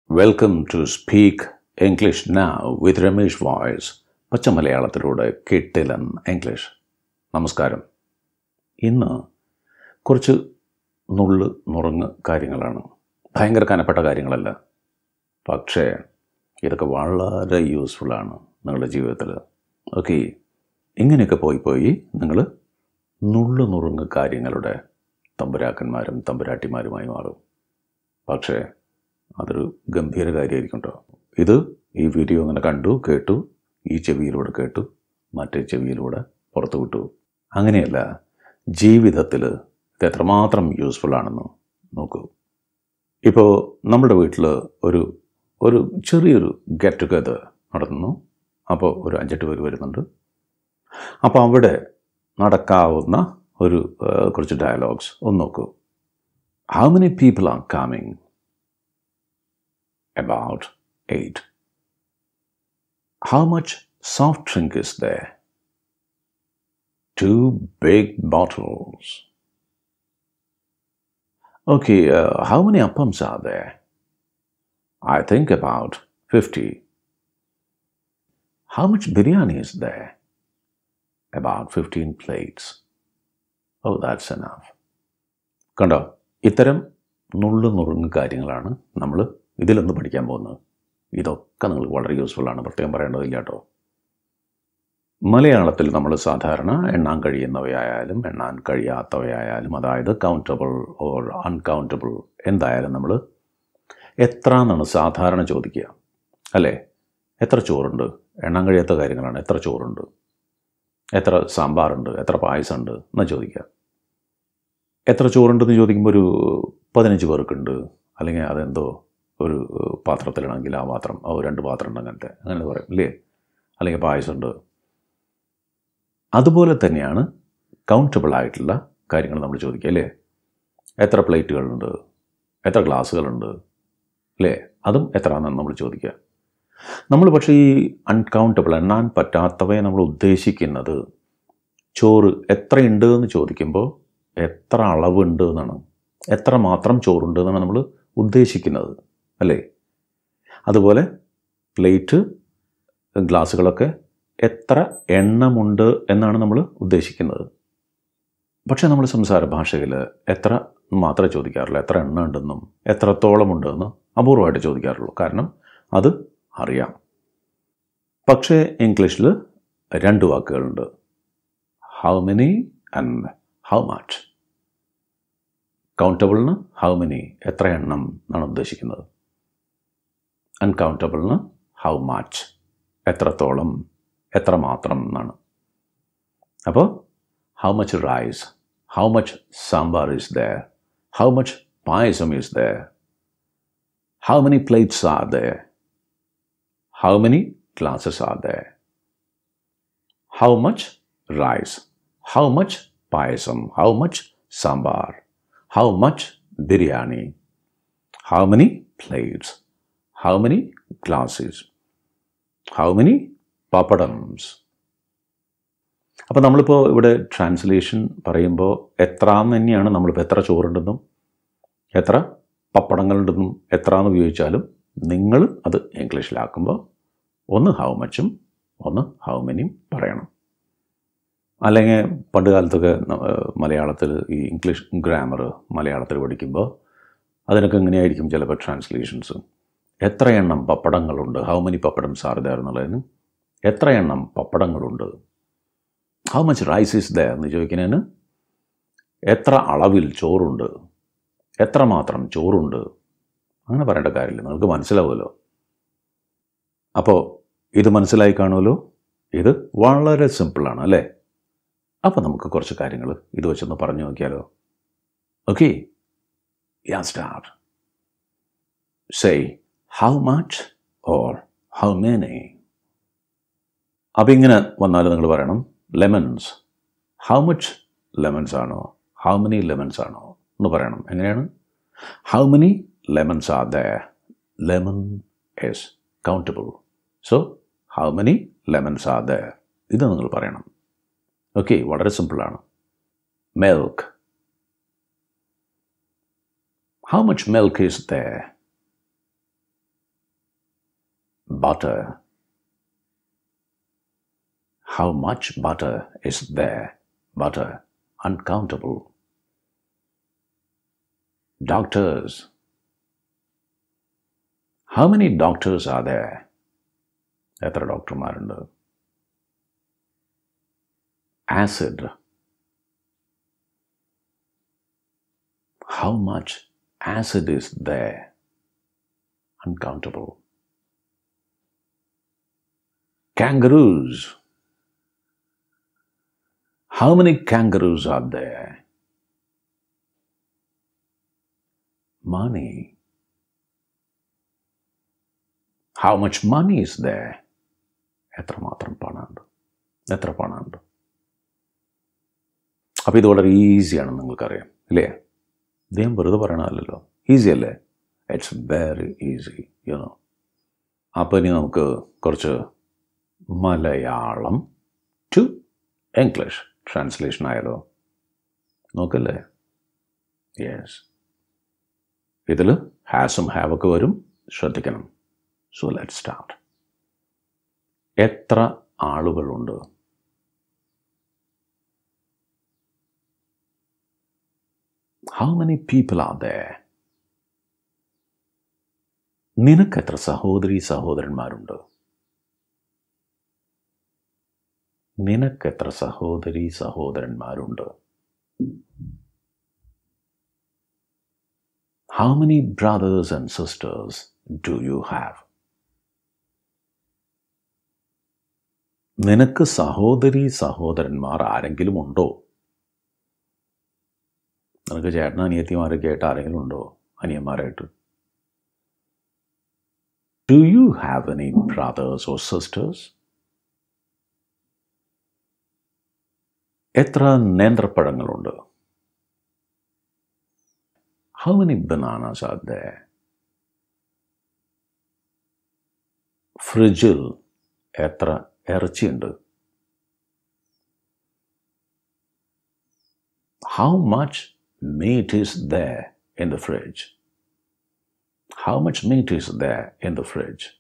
Welcome to speak English now with Ramesh voice പച്ച മലയാളത്തിലൂടെ കിട്ടിലൻ English നമസ്കാരം ഇന്ന് കുറച്ച് നുള്ള് നുറുങ്ങ് കാര്യങ്ങളാണ് ഭയങ്കര കനപ്പെട്ട കാര്യങ്ങളല്ല പക്ഷേ ഇതൊക്കെ വളരെ യൂസ്ഫുള്ളാണ് നിങ്ങളുടെ ജീവിതത്തിൽ ഓക്കെ ഇങ്ങനെയൊക്കെ പോയി പോയി നിങ്ങൾ നുള്ളു നുറുങ്ങ് കാര്യങ്ങളുടെ തമ്പുരാക്കന്മാരും തമ്പുരാട്ടിമാരുമായി മാറും പക്ഷേ അതൊരു ഗംഭീര കാര്യമായിരിക്കും കേട്ടോ ഇത് ഈ വീഡിയോ അങ്ങനെ കണ്ടു കേട്ടു ഈ ചെവിയിലൂടെ കേട്ടു മറ്റേ ചെവിയിലൂടെ പുറത്തു വിട്ടു അങ്ങനെയല്ല ജീവിതത്തിൽ ഇത് എത്രമാത്രം യൂസ്ഫുൾ ആണെന്ന് നോക്കൂ ഇപ്പോൾ നമ്മുടെ വീട്ടിൽ ഒരു ഒരു ചെറിയൊരു ഗെറ്റ് ടുഗെദർ നടത്തുന്നു അപ്പോൾ ഒരു അഞ്ചെട്ട് പേര് വരുന്നുണ്ട് അപ്പോൾ അവിടെ നടക്കാവുന്ന ഒരു ആ, കുറച്ച് ഡയലോഗ്സ് ഒന്ന് നോക്കൂ how many people are coming about eight. How much soft drink is there? Two big bottles. Okay, uh, how many appams are there? I think about 50. How much biryani is there? About 15 plates. Oh, that's enough. കണ്ടോ ഇത്തരം നുള്ളു നുറുങ്ങ് കാര്യങ്ങളാണ് നമ്മൾ ഇതിലൊന്ന് പഠിക്കാൻ പോകുന്നത് ഇതൊക്കെ നിങ്ങൾക്ക് വളരെ യൂസ്ഫുള്ളാണ് പ്രത്യേകം പറയേണ്ടതില്ല കേട്ടോ മലയാളത്തിൽ നമ്മൾ സാധാരണ എണ്ണാൻ കഴിയുന്നവയായാലും എണ്ണാൻ കഴിയാത്തവയായാലും അതായത് കൗണ്ടബിൾ ഓർ അൺകൗണ്ടബിൾ എന്തായാലും നമ്മൾ എത്ര എന്നാണ് സാധാരണ ചോദിക്കുക അല്ലേ എത്ര ചോറുണ്ട് എണ്ണാൻ കഴിയാത്ത കാര്യങ്ങളാണ് എത്ര ചോറുണ്ട് എത്ര സാമ്പാറുണ്ട് എത്ര പായസമുണ്ട് എന്നാ ചോദിക്കുക എത്ര ചോറുണ്ടെന്ന് ചോദിക്കുമ്പോൾ ഒരു പതിനഞ്ച് പേർക്കുണ്ട് അല്ലെങ്കിൽ അതെന്തോ ഒരു ഏഹ്, പാത്രത്തിലാണെങ്കിൽ ആ പാത്രം ഓ രണ്ട് പാത്രം ഉണ്ട് അങ്ങനത്തെ അങ്ങനെ പറയും ഇല്ലേ അല്ലെങ്കിൽ പായസമുണ്ട് അതുപോലെ തന്നെയാണ് കൗണ്ടബിൾ ആയിട്ടുള്ള കാര്യങ്ങൾ നമ്മൾ ചോദിക്കുക അല്ലേ എത്ര പ്ലേറ്റുകളുണ്ട് എത്ര ഗ്ലാസ്സുകളുണ്ട് അല്ലേ അതും എത്രയാണെന്ന് നമ്മൾ ചോദിക്കുക നമ്മൾ പക്ഷേ ഈ അൺകൗണ്ടബിൾ എണ്ണാൻ പറ്റാത്തവയെ നമ്മൾ ഉദ്ദേശിക്കുന്നത് ചോറ് എത്രയുണ്ട് എന്ന് ചോദിക്കുമ്പോൾ എത്ര അളവുണ്ട് എന്നാണ് എത്ര മാത്രം ചോറുണ്ട് എന്നാണ് നമ്മൾ ഉദ്ദേശിക്കുന്നത് അല്ലേ അതുപോലെ പ്ലേറ്റ് ഗ്ലാസ്സുകളൊക്കെ എത്ര എണ്ണമുണ്ട് എന്നാണ് നമ്മൾ ഉദ്ദേശിക്കുന്നത് പക്ഷേ നമ്മൾ സംസാര ഭാഷയിൽ എത്ര മാത്രമേ ചോദിക്കാറുള്ളൂ എത്ര എണ്ണ ഉണ്ടെന്നും എത്രത്തോളം ഉണ്ടെന്ന് അപൂർവമായിട്ട് ചോദിക്കാറുള്ളൂ കാരണം അത് അറിയാം പക്ഷേ ഇംഗ്ലീഷിൽ രണ്ട് വാക്കുകളുണ്ട് how many and how much കൗണ്ടബിളിന് ഹൗ മെനി എത്ര എണ്ണം എന്നാണ് ഉദ്ദേശിക്കുന്നത് അൺകൗണ്ടബിളിന് ഹൗ മച്ച് എത്രത്തോളം എത്ര മാത്രം എന്നാണ് അപ്പോൾ how much rice how much sambar is there how much payasam is there how many plates are there how many glasses are there how much rice how much payasam how much sambar how much biryani how many plates how many glasses how many pappadams അപ്പോൾ നമ്മളിപ്പോൾ ഇവിടെ translation പറയുമ്പോൾ എത്രാന്ന് തന്നെയാണ് നമ്മളിപ്പോൾ എത്ര ചോറുണ്ടെന്നും എത്ര പപ്പടങ്ങളുണ്ടെന്നും എത്രാന്ന് ഉപയോഗിച്ചാലും നിങ്ങൾ അത് ഇംഗ്ലീഷിലാക്കുമ്പോൾ ഒന്ന് ഹൗ മച്ചും ഒന്ന് ഹൗ മെനിയും പറയണം അല്ലെങ്കിൽ പണ്ട് കാലത്തൊക്കെ മലയാളത്തിൽ ഈ ഇംഗ്ലീഷ് ഗ്രാമർ മലയാളത്തിൽ പഠിക്കുമ്പോൾ അതിനൊക്കെ എങ്ങനെയായിരിക്കും ചിലപ്പോൾ ട്രാൻസ്ലേഷൻസ് എത്ര എണ്ണം പപ്പടങ്ങളുണ്ട് ഹൗ മെനി പപ്പടം സാറിതാർ എന്നുള്ളതിന് എത്ര എണ്ണം പപ്പടങ്ങളുണ്ട് how much rice is the എന്ന് ചോദിക്കുന്നതിന് എത്ര അളവിൽ ചോറുണ്ട് എത്ര മാത്രം ചോറുണ്ട് അങ്ങനെ പറയേണ്ട കാര്യമില്ല നിങ്ങൾക്ക് മനസ്സിലാവുമല്ലോ അപ്പോൾ ഇത് മനസ്സിലായി കാണുമല്ലോ ഇത് വളരെ സിമ്പിളാണ് അല്ലേ അപ്പോൾ നമുക്ക് കുറച്ച് കാര്യങ്ങൾ ഇത് വെച്ചൊന്ന് പറഞ്ഞു നോക്കിയാലോ okay yeah start say how much or how many അപ്പം ഇങ്ങനെ വന്നാൽ നിങ്ങൾ പറയണം ലെമൺസ് ഹൗ മച്ച് ലെമൺസ് ആണോ ഹൗ മെനി ലെമൺസ് ആണോ എന്ന് പറയണം എങ്ങനെയാണ് how many lemons are the lemon is countable so how many lemons are the ഇത് നിങ്ങൾ പറയണം ഓക്കെ വളരെ സിമ്പിളാണ് milk how much milk is the butter? How much butter is there? Butter, uncountable. Doctors. How many doctors are there? എത്ര ഡോക്ടർമാരുണ്ട് acid how much acid is the uncountable kangaroos. How many kangaroos are there? Money. How much money is there? എത്രമാത്രം പണമുണ്ട് എത്ര പണമുണ്ട് അപ്പോൾ ഇത് വളരെ ഈസിയാണെന്ന് നിങ്ങൾക്കറിയാം ഇല്ലേ ഇദ്ദേഹം വെറുതെ പറയണമല്ലല്ലോ ഈസി അല്ലേ ഇറ്റ്സ് വെരി ഈസി യുനോ അപ്പോൾ ഇനി നമുക്ക് കുറച്ച് മലയാളം ടു ഇംഗ്ലീഷ് ട്രാൻസ്ലേഷൻ ആയാലോ നോക്കല്ലേ യെസ് ഇതിൽ ഹാസും ഹാവൊക്കെ വരും ശ്രദ്ധിക്കണം സോ ലെറ്റ് സ്റ്റാർട്ട് എത്ര ആളുകളുണ്ട് how many people are there നിനക്കെത്ര സഹോദരി സഹോദരന്മാരുണ്ട് നിനക്കെത്ര സഹോദരി സഹോദരന്മാരുണ്ട് how many brothers and sisters do you have നിനക്ക് സഹോദരി സഹോദരന്മാർ ആരെങ്കിലും ഉണ്ടോ നിനക്ക് ചേട്ടൻ അനിയത്തിമാരൊക്കെ ആയിട്ട് ആരെങ്കിലും ഉണ്ടോ അനിയന്മാരായിട്ട് do you have any brothers or sisters എത്ര നേന്ത്രപ്പഴങ്ങളുണ്ട് how many bananas are there ഫ്രിഡ്ജിൽ എത്ര ഇറച്ചിയുണ്ട് how much meat is the in the fridge how much meat is the in the fridge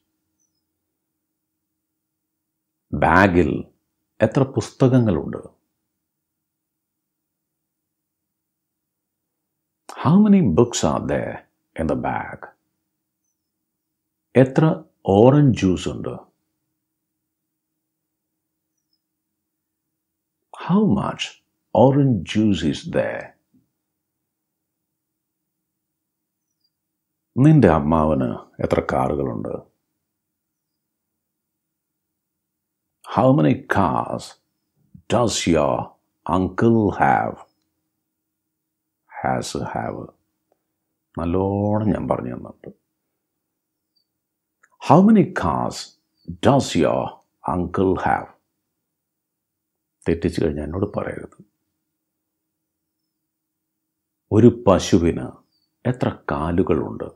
ബാഗിൽ എത്ര പുസ്തകങ്ങളുണ്ട് how many books are the in the bag എത്ര orange juice ഉണ്ട് how much orange juice is the നിന്റെ അമ്മാവന് എത്ര കാറുകളുണ്ട് how many cars does your uncle have has have നല്ലോണം ഞാൻ പറഞ്ഞു തന്നിട്ടുണ്ട് how many cars does your uncle have തെറ്റിച്ച് കഴിഞ്ഞാൽ എന്നോട് പറയരുത് ഒരു പശുവിന് എത്ര കാലുകളുണ്ട്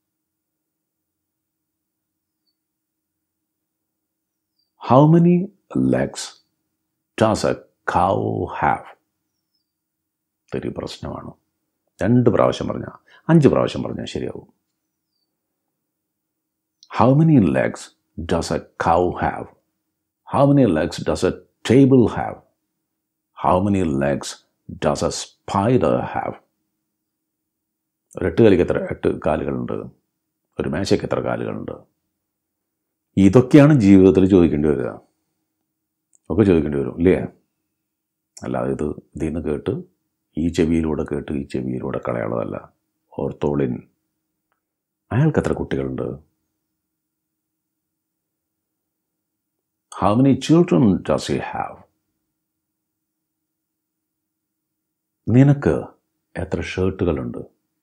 how many legs does a cow have ഇതൊരു പ്രശ്നമാണ് രണ്ട് പ്രാവശ്യം പറഞ്ഞാൽ അഞ്ച് പ്രാവശ്യം പറഞ്ഞാൽ ശരിയാവും how many legs does a cow have how many legs does a table have how many legs does a spider have ഒരു എട്ട് കാലിക്ക് എത്ര എട്ട് കാലുകളുണ്ട് ഒരു മേശയ്ക്ക് എത്ര കാലുകളുണ്ട് ഇതൊക്കെയാണ് ജീവിതത്തിൽ ചോദിക്കേണ്ടി വരിക ഒക്കെ ചോദിക്കേണ്ടി വരും ഇല്ലേ അല്ലാതെ ഇത് ഇതിൽ നിന്ന് കേട്ട് ഈ ചെവിയിലൂടെ കേട്ട് ഈ ചെവിയിലൂടെ കളയാനുള്ളതല്ല ഓർത്തോളിൻ അയാൾക്ക് എത്ര കുട്ടികളുണ്ട് how many children does you have നിനക്ക് എത്ര ഷർട്ടുകളുണ്ട്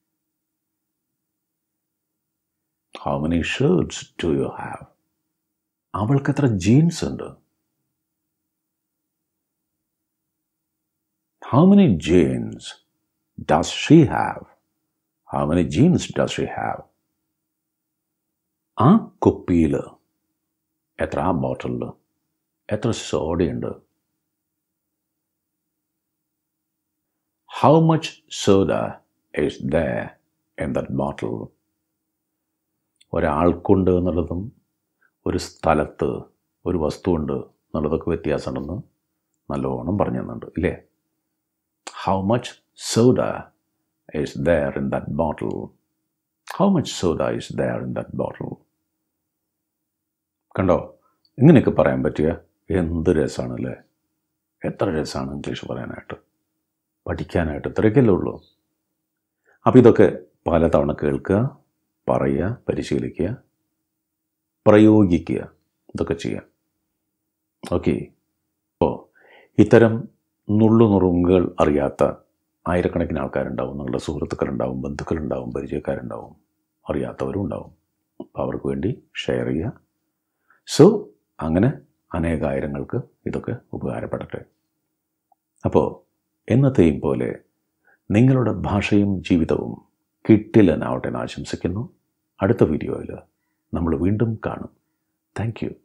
how many shirts do you have അവൾക്ക് എത്ര ജീൻസ് ഉണ്ട് how many jeans does she have how many jeans does she have ആ കുപ്പിയിൽ എത്ര ആ ബോട്ടിലിൽ എത്ര സോഡയുണ്ട് how much soda is the in that bottle ഒരാൾക്കുണ്ട് എന്നുള്ളതും ഒരു സ്ഥലത്ത് ഒരു വസ്തുവുണ്ട് എന്നുള്ളതൊക്കെ വ്യത്യാസമുണ്ടെന്ന് നല്ലോണം പറഞ്ഞു തന്നുണ്ട് ഇല്ലേ how much soda is there in that bottle how much soda is there in that bottle കണ്ടോ ഇങ്ങനെയൊക്കെ പറയാൻ പറ്റിയ എന്ത് രസമാണല്ലേ എത്ര രസമാണ് ഇംഗ്ലീഷ് പറയാനായിട്ട് പഠിക്കാനായിട്ട് ഇത്രയൊക്കെയല്ലേ ഉള്ളൂ അപ്പോൾ ഇതൊക്കെ പലതവണ കേൾക്കുക പറയുക പരിശീലിക്കുക പ്രയോഗിക്കുക ഇതൊക്കെ ചെയ്യാം ഓക്കെ അപ്പോൾ ഇത്തരം നുള്ളുനുറുങ്ങുകൾ അറിയാത്ത ആയിരക്കണക്കിന് ആൾക്കാരുണ്ടാവും നിങ്ങളുടെ സുഹൃത്തുക്കളുണ്ടാവും ബന്ധുക്കളുണ്ടാവും പരിചയക്കാരുണ്ടാവും അറിയാത്തവരും ഉണ്ടാവും അപ്പോൾ അവർക്ക് വേണ്ടി ഷെയർ ചെയ്യുക സോ അങ്ങനെ അനേകായിരങ്ങൾക്ക് ഇതൊക്കെ ഉപകാരപ്പെടട്ടെ അപ്പോൾ എന്നത്തെയും പോലെ നിങ്ങളുടെ ഭാഷയും ജീവിതവും കിട്ടില്ലെന്നാവട്ടെ എന്ന് ആശംസിക്കുന്നു അടുത്ത വീഡിയോയിൽ നമ്മൾ വീണ്ടും കാണും താങ്ക് യു